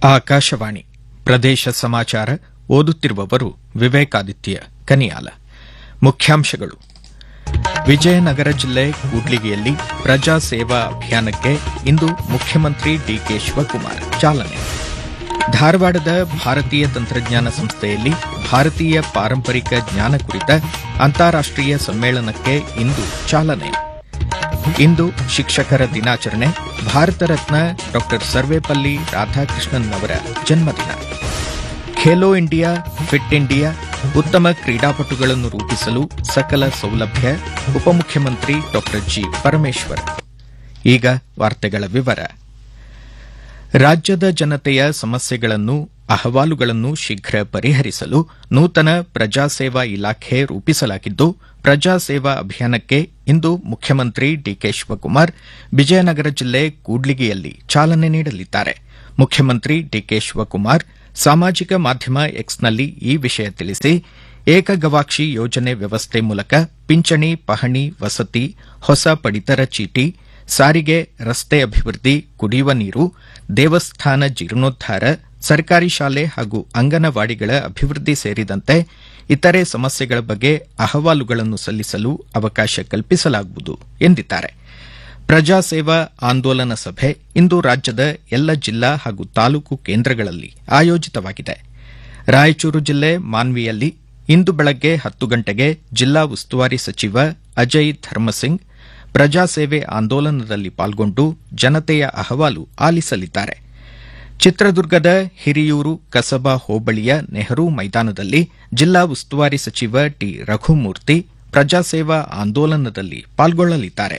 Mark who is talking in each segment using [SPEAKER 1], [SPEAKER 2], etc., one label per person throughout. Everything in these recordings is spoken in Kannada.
[SPEAKER 1] ಆಕಾಶವಾಣಿ ಪ್ರದೇಶ ಸಮಾಚಾರ ಓದುತ್ತಿರುವವರು ವಿವೇಕಾದಿತ್ಯ ಕನಿಯಾಲ ಮುಖ್ಯಾಂಶಗಳು ವಿಜಯನಗರ ಜಿಲ್ಲೆ ಕೂಡ್ಲಿಗಿಯಲ್ಲಿ ಪ್ರಜಾ ಸೇವಾ ಅಭಿಯಾನಕ್ಕೆ ಇಂದು ಮುಖ್ಯಮಂತ್ರಿ ಡಿಕೆ ಶಿವಕುಮಾರ್ ಚಾಲನೆ ಧಾರವಾಡದ ಭಾರತೀಯ ತಂತ್ರಜ್ಞಾನ ಸಂಸ್ಥೆಯಲ್ಲಿ ಭಾರತೀಯ ಪಾರಂಪರಿಕ ಜ್ಞಾನ ಕುರಿತ ಅಂತಾರಾಷ್ಟೀಯ ಸಮ್ಮೇಳನಕ್ಕೆ ಇಂದು ಚಾಲನೆ ಇಂದು ಶಿಕ್ಷಕರ ದಿನಾಚರಣೆ ಭಾರತ ರತ್ನ ಡಾ ಸರ್ವೇಪಲ್ಲಿ ರಾಧಾಕೃಷ್ಣನ್ ಅವರ ಜನ್ಮದಿನ ಖೇಲೋ ಇಂಡಿಯಾ ಫಿಟ್ ಇಂಡಿಯಾ ಉತ್ತಮ ಕ್ರೀಡಾಪಟುಗಳನ್ನು ರೂಪಿಸಲು ಸಕಲ ಸೌಲಭ್ಯ ಉಪಮುಖ್ಯಮಂತ್ರಿ ಡಾ ಜಿ ಪರಮೇಶ್ವರ್ ಈಗ ವಾರ್ತೆಗಳ ವಿವರ ರಾಜ್ಯದ ಜನತೆಯ ಸಮಸ್ಯೆಗಳನ್ನು ಅಹವಾಲುಗಳನ್ನು ಶೀಘ್ರ ಪರಿಹರಿಸಲು ನೂತನ ಪ್ರಜಾಸೇವಾ ಇಲಾಖೆ ರೂಪಿಸಲಾಗಿದ್ದು ಪ್ರಜಾಸೇವಾ ಅಭಿಯಾನಕ್ಕೆ ಇಂದು ಮುಖ್ಯಮಂತ್ರಿ ಡಿಕೆ ಶಿವಕುಮಾರ್ ವಿಜಯನಗರ ಜಿಲ್ಲೆ ಕೂಡ್ಲಿಗಿಯಲ್ಲಿ ಚಾಲನೆ ನೀಡಲಿದ್ದಾರೆ ಮುಖ್ಯಮಂತ್ರಿ ಡಿಕೆ ಶಿವಕುಮಾರ್ ಸಾಮಾಜಿಕ ಮಾಧ್ಯಮ ಎಕ್ಸ್ನಲ್ಲಿ ಈ ವಿಷಯ ತಿಳಿಸಿ ಏಕಗವಾಕ್ಷಿ ಯೋಜನೆ ವ್ಯವಸ್ಥೆ ಮೂಲಕ ಪಿಂಚಣಿ ಪಹಣಿ ವಸತಿ ಹೊಸ ಪಡಿತರ ಚೀಟಿ ಸಾರಿಗೆ ರಸ್ತೆ ಅಭಿವೃದ್ಧಿ ಕುಡಿಯುವ ನೀರು ದೇವಸ್ಥಾನ ಜೀರ್ಣೋದ್ಧಾರ ಸರ್ಕಾರಿ ಶಾಲೆ ಹಾಗೂ ಅಂಗನವಾಡಿಗಳ ಅಭಿವೃದ್ಧಿ ಸೇರಿದಂತೆ ಇತರೆ ಸಮಸ್ಯೆಗಳ ಬಗ್ಗೆ ಅಹವಾಲುಗಳನ್ನು ಸಲ್ಲಿಸಲು ಅವಕಾಶ ಕಲ್ಪಿಸಲಾಗುವುದು ಎಂದಿದ್ದಾರೆ ಪ್ರಜಾಸೇವಾ ಆಂದೋಲನ ಸಭೆ ಇಂದು ರಾಜ್ಯದ ಎಲ್ಲ ಜಿಲ್ಲಾ ಹಾಗೂ ತಾಲೂಕು ಕೇಂದ್ರಗಳಲ್ಲಿ ಆಯೋಜಿತವಾಗಿದೆ ರಾಯಚೂರು ಜಿಲ್ಲೆ ಮಾನ್ವಿಯಲ್ಲಿ ಇಂದು ಬೆಳಗ್ಗೆ ಹತ್ತು ಗಂಟೆಗೆ ಜಿಲ್ಲಾ ಉಸ್ತುವಾರಿ ಸಚಿವ ಅಜಯ್ ಧರ್ಮಸಿಂಗ್ ಪ್ರಜಾಸೇವೆ ಆಂದೋಲನದಲ್ಲಿ ಪಾಲ್ಗೊಂಡು ಜನತೆಯ ಅಹವಾಲು ಆಲಿಸಲಿದ್ದಾರೆ ಚಿತ್ರದುರ್ಗದ ಹಿರಿಯೂರು ಕಸಬಾ ಹೋಬಳಿಯ ನೆಹರು ಮೈದಾನದಲ್ಲಿ ಜಿಲ್ಲಾ ಉಸ್ತುವಾರಿ ಸಚಿವ ಟಿ ರಘುಮೂರ್ತಿ ಪ್ರಜಾಸೇವಾ ಆಂದೋಲನದಲ್ಲಿ ಪಾಲ್ಗೊಳ್ಳಲಿದ್ದಾರೆ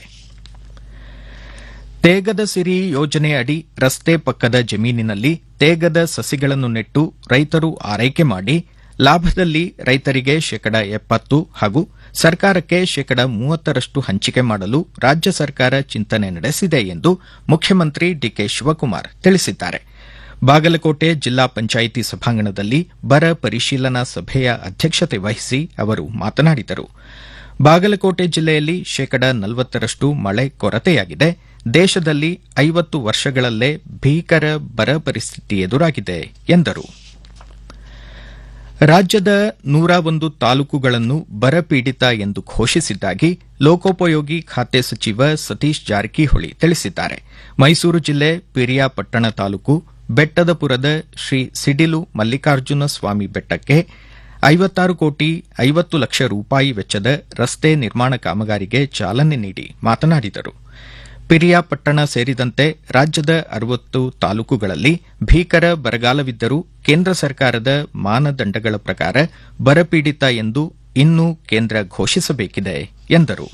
[SPEAKER 1] ತೇಗದ ಸಿರಿ ಯೋಜನೆ ಅಡಿ ರಸ್ತೆ ಪಕ್ಕದ ಜಮೀನಿನಲ್ಲಿ ತೇಗದ ಸಸಿಗಳನ್ನು ನೆಟ್ಟು ರೈತರು ಆರೈಕೆ ಮಾಡಿ ಲಾಭದಲ್ಲಿ ರೈತರಿಗೆ ಶೇಕಡ ಎಪ್ಪತ್ತು ಹಾಗೂ ಸರ್ಕಾರಕ್ಕೆ ಶೇಕಡ ಮೂವತ್ತರಷ್ಟು ಹಂಚಿಕೆ ಮಾಡಲು ರಾಜ್ಯ ಸರ್ಕಾರ ಚಿಂತನೆ ನಡೆಸಿದೆ ಎಂದು ಮುಖ್ಯಮಂತ್ರಿ ಡಿಕೆ ಶಿವಕುಮಾರ್ ತಿಳಿಸಿದ್ದಾರೆ ಬಾಗಲಕೋಟೆ ಜಿಲ್ಲಾ ಪಂಚಾಯಿತಿ ಸಭಾಂಗಣದಲ್ಲಿ ಬರ ಪರಿಶೀಲನಾ ಸಭೆಯ ಅಧ್ಯಕ್ಷತೆ ವಹಿಸಿ ಅವರು ಮಾತನಾಡಿದರು ಬಾಗಲಕೋಟೆ ಜಿಲ್ಲೆಯಲ್ಲಿ ಶೇಕಡ ನಲವತ್ತರಷ್ಟು ಮಳೆ ಕೊರತೆಯಾಗಿದೆ ದೇಶದಲ್ಲಿ ಐವತ್ತು ವರ್ಷಗಳಲ್ಲೇ ಭೀಕರ ಬರ ಪರಿಸ್ಥಿತಿ ಎದುರಾಗಿದೆ ಎಂದರು ರಾಜ್ಯದ ನೂರ ಒಂದು ತಾಲೂಕುಗಳನ್ನು ಬರಪೀಡಿತ ಎಂದು ಘೋಷಿಸಿದ್ದಾಗಿ ಲೋಕೋಪಯೋಗಿ ಖಾತೆ ಸಚಿವ ಸತೀಶ್ ಜಾರಕಿಹೊಳಿ ತಿಳಿಸಿದ್ದಾರೆ ಮೈಸೂರು ಜಿಲ್ಲೆ ಪಿರಿಯಾಪಟ್ಟಣ ತಾಲೂಕು ಬೆಟ್ಟದಪುರದ ಶ್ರೀ ಸಿಡಿಲು ಮಲ್ಲಿಕಾರ್ಜುನ ಸ್ವಾಮಿ ಬೆಟ್ಟಕ್ಕೆ ಐವತ್ತಾರು ಕೋಟಿ ಐವತ್ತು ಲಕ್ಷ ರೂಪಾಯಿ ವೆಚ್ಚದ ರಸ್ತೆ ನಿರ್ಮಾಣ ಕಾಮಗಾರಿಗೆ ಚಾಲನೆ ನೀಡಿ ಮಾತನಾಡಿದರು ಪಿರಿಯಾಪಟ್ಟಣ ಸೇರಿದಂತೆ ರಾಜ್ಯದ ಅರವತ್ತು ತಾಲೂಕುಗಳಲ್ಲಿ ಭೀಕರ ಬರಗಾಲವಿದ್ದರೂ ಕೇಂದ್ರ ಸರ್ಕಾರದ ಮಾನದಂಡಗಳ ಪ್ರಕಾರ ಬರಪೀಡಿತ ಎಂದು ಇನ್ನೂ ಕೇಂದ್ರ ಘೋಷಿಸಬೇಕಿದೆ ಎಂದರು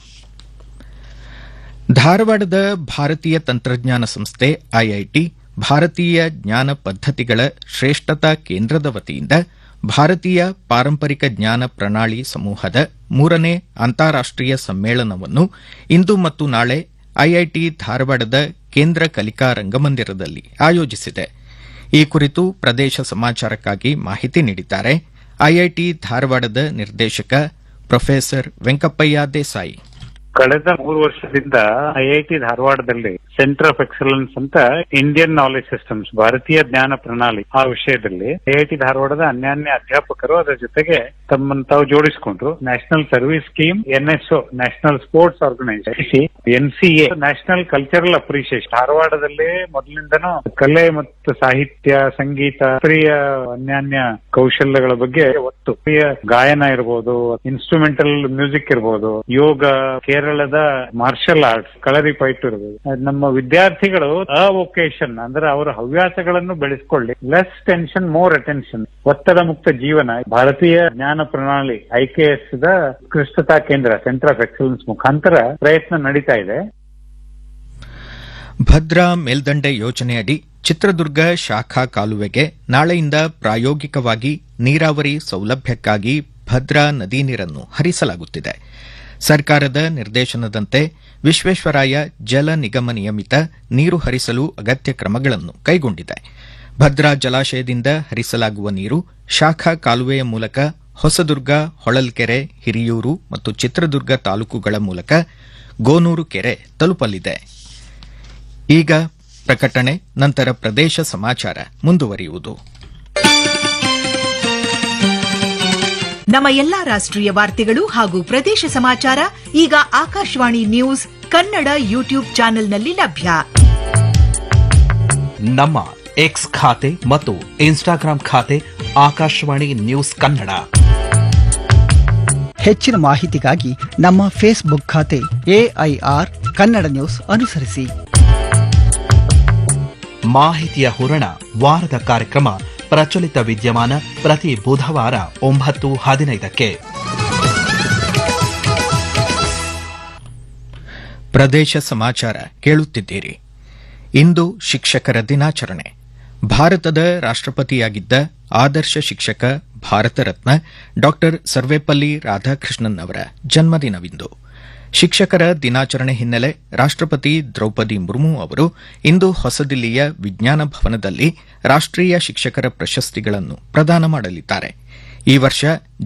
[SPEAKER 1] ಧಾರವಾಡದ ಭಾರತೀಯ ತಂತ್ರಜ್ಞಾನ ಸಂಸ್ಥೆ ಐಐಟಿ ಭಾರತೀಯ ಜ್ಞಾನ ಪದ್ದತಿಗಳ ಶ್ರೇಷ್ಠತಾ ಕೇಂದ್ರದ ವತಿಯಿಂದ ಭಾರತೀಯ ಪಾರಂಪರಿಕ ಜ್ಞಾನ ಪ್ರಣಾಳಿ ಸಮೂಹದ ಮೂರನೇ ಅಂತಾರಾಷ್ಟೀಯ ಸಮ್ಮೇಳನವನ್ನು ಇಂದು ಮತ್ತು ನಾಳೆ ಐಐಟಿ ಧಾರವಾಡದ ಕೇಂದ್ರ ಕಲಿಕಾ ರಂಗಮಂದಿರದಲ್ಲಿ ಆಯೋಜಿಸಿದೆ ಈ ಕುರಿತು ಪ್ರದೇಶ ಸಮಾಚಾರಕ್ಕಾಗಿ ಮಾಹಿತಿ ನೀಡಿದ್ದಾರೆ ಐಐಟಿ ಧಾರವಾಡದ ನಿರ್ದೇಶಕ ಪ್ರೊಫೆಸರ್ ವೆಂಕಪ್ಪಯ್ಯ ದೇಸಾಯಿ
[SPEAKER 2] ಕಳೆದ ಮೂರು ವರ್ಷದಿಂದ ಐಐಟಿ ಧಾರವಾಡದಲ್ಲಿ ಸೆಂಟರ್ ಆಫ್ ಎಕ್ಸಲೆನ್ಸ್ ಅಂತ ಇಂಡಿಯನ್ ನಾಲೆಜ್ ಸಿಸ್ಟಮ್ಸ್ ಭಾರತೀಯ ಜ್ಞಾನ ಪ್ರಣಾಳಿ ಆ ವಿಷಯದಲ್ಲಿ ಐಐಟಿ ಧಾರವಾಡದ ಅನ್ಯಾನ್ಯ ಅಧ್ಯಾಪಕರು ಅದರ ಜೊತೆಗೆ ತಮ್ಮನ್ನು ತಾವು ಜೋಡಿಸಿಕೊಂಡ್ರು national service scheme NSO national sports organisation NCA national cultural appreciation ಧಾರವಾಡದಲ್ಲಿ ಮೊದಲಿಂದನೂ ಕಲೆ ಮತ್ತು ಸಾಹಿತ್ಯ ಸಂಗೀತ ಪ್ರಿಯ ಅನ್ಯಾನ್ಯ ಕೌಶಲ್ಯಗಳ ಬಗ್ಗೆ ಒತ್ತು ಪ್ರಿಯ ಗಾಯನ ಇರಬಹುದು ಇನ್ಸ್ಟ್ರೂಮೆಂಟಲ್ ಮ್ಯೂಸಿಕ್ ಇರಬಹುದು ಯೋಗ ಕೇರಳದ ಮಾರ್ಷಲ್ ಆರ್ಟ್ಸ್ ಕಳರಿಪೈಟು ಇರಬಹುದು ನಮ್ಮ ವಿದ್ಯಾರ್ಥಿಗಳು ಅವೊಕೇಶನ್ ಅಂದ್ರೆ ಅವರ ಹವ್ಯಾಸಗಳನ್ನು ಬೆಳೆಸ್ಕೊಳ್ಳಿ ಲೆಸ್ ಟೆನ್ಷನ್ ಮೋರ್ ಅಟೆನ್ಷನ್ ಒತ್ತಡ ಮುಕ್ತ ಜೀವನ ಭಾರತೀಯ ಜ್ಞಾನ ಪ್ರಣಾಳಿ ಐಕೆಎಸ್ ದ ಉತ್ಕೃಷ್ಟತಾ ಕೇಂದ್ರ ಸೆಂಟರ್ ಆಫ್ ಎಕ್ಸಲೆನ್ಸ್ ಮುಖಾಂತರ ಪ್ರಯತ್ನ ನಡೀತಾ ಇದೆ
[SPEAKER 1] ಭದ್ರಾ ಮೇಲ್ದಂಡೆ ಯೋಜನೆಯಡಿ ಚಿತ್ರದುರ್ಗ ಶಾಖಾ ಕಾಲುವೆಗೆ ನಾಳೆಯಿಂದ ಪ್ರಾಯೋಗಿಕವಾಗಿ ನೀರಾವರಿ ಸೌಲಭ್ಯಕ್ಕಾಗಿ ಭದ್ರಾ ನದಿ ನೀರನ್ನು ಹರಿಸಲಾಗುತ್ತಿದೆ ಸರ್ಕಾರದ ನಿರ್ದೇಶನದಂತೆ ವಿಶ್ವೇಶ್ವರಾಯ ಜಲ ನಿಗಮ ನಿಯಮಿತ ನೀರು ಹರಿಸಲು ಅಗತ್ಯ ಕ್ರಮಗಳನ್ನು ಕೈಗೊಂಡಿದೆ ಭದ್ರಾ ಜಲಾಶಯದಿಂದ ಹರಿಸಲಾಗುವ ನೀರು ಶಾಖಾ ಕಾಲುವೆಯ ಮೂಲಕ ಹೊಸದುರ್ಗ ಹೊಳಲ್ಕೆರೆ ಹಿರಿಯೂರು ಮತ್ತು ಚಿತ್ರದುರ್ಗ ತಾಲೂಕುಗಳ ಮೂಲಕ ಗೋನೂರು ಕೆರೆ ತಲುಪಲಿದೆ ಈಗ ಪ್ರಕಟಣೆ ನಂತರ ಪ್ರದೇಶ ಸಮಾಚಾರ ಮುಂದುವರಿಯುವುದು
[SPEAKER 3] ನಮ್ಮ ಎಲ್ಲಾ ರಾಷ್ಟ್ರೀಯ ವಾರ್ತೆಗಳು ಹಾಗೂ ಪ್ರದೇಶ ಸಮಾಚಾರ ಈಗ ಆಕಾಶವಾಣಿ ನ್ಯೂಸ್ ಕನ್ನಡ ಯೂಟ್ಯೂಬ್ ಚಾನೆಲ್ನಲ್ಲಿ ಲಭ್ಯ
[SPEAKER 4] ನಮ್ಮ ಎಕ್ಸ್ ಖಾತೆ ಮತ್ತು ಇನ್ಸ್ಟಾಗ್ರಾಂ ಖಾತೆ ಆಕಾಶವಾಣಿ ನ್ಯೂಸ್ ಕನ್ನಡ
[SPEAKER 5] ಹೆಚ್ಚಿನ ಮಾಹಿತಿಗಾಗಿ ನಮ್ಮ ಫೇಸ್ಬುಕ್ ಖಾತೆ ಎಐಆರ್ ಕನ್ನಡ ನ್ಯೂಸ್ ಅನುಸರಿಸಿ
[SPEAKER 4] ಮಾಹಿತಿಯ ಹೂರಣ ವಾರದ ಕಾರ್ಯಕ್ರಮ ಪ್ರಚಲಿತ ವಿದ್ಯಮಾನ ಪ್ರತಿ ಬುಧವಾರ ಒಂಬತ್ತು ಹದಿನೈದಕ್ಕೆ
[SPEAKER 1] ಪ್ರದೇಶ ಸಮಾಚಾರ ಕೇಳುತ್ತಿದ್ದೀರಿ ಇಂದು ಶಿಕ್ಷಕರ ದಿನಾಚರಣೆ ಭಾರತದ ರಾಷ್ಟ್ರಪತಿಯಾಗಿದ್ದ ಆದರ್ಶ ಶಿಕ್ಷಕ ಭಾರತ ರತ್ನ ಡಾ ಸರ್ವೇಪಲ್ಲಿ ರಾಧಾಕೃಷ್ಣನ್ ಅವರ ಜನ್ಮದಿನವಿಂದು ಶಿಕ್ಷಕರ ದಿನಾಚರಣೆ ಹಿನ್ನೆಲೆ ರಾಷ್ಟ್ರಪತಿ ದ್ರೌಪದಿ ಮುರ್ಮು ಅವರು ಇಂದು ಹೊಸದಿಲ್ಲಿಯ ವಿಜ್ಞಾನ ಭವನದಲ್ಲಿ ರಾಷ್ಟ್ರೀಯ ಶಿಕ್ಷಕರ ಪ್ರಶಸ್ತಿಗಳನ್ನು ಪ್ರದಾನ ಮಾಡಲಿದ್ದಾರೆ ಈ ವರ್ಷ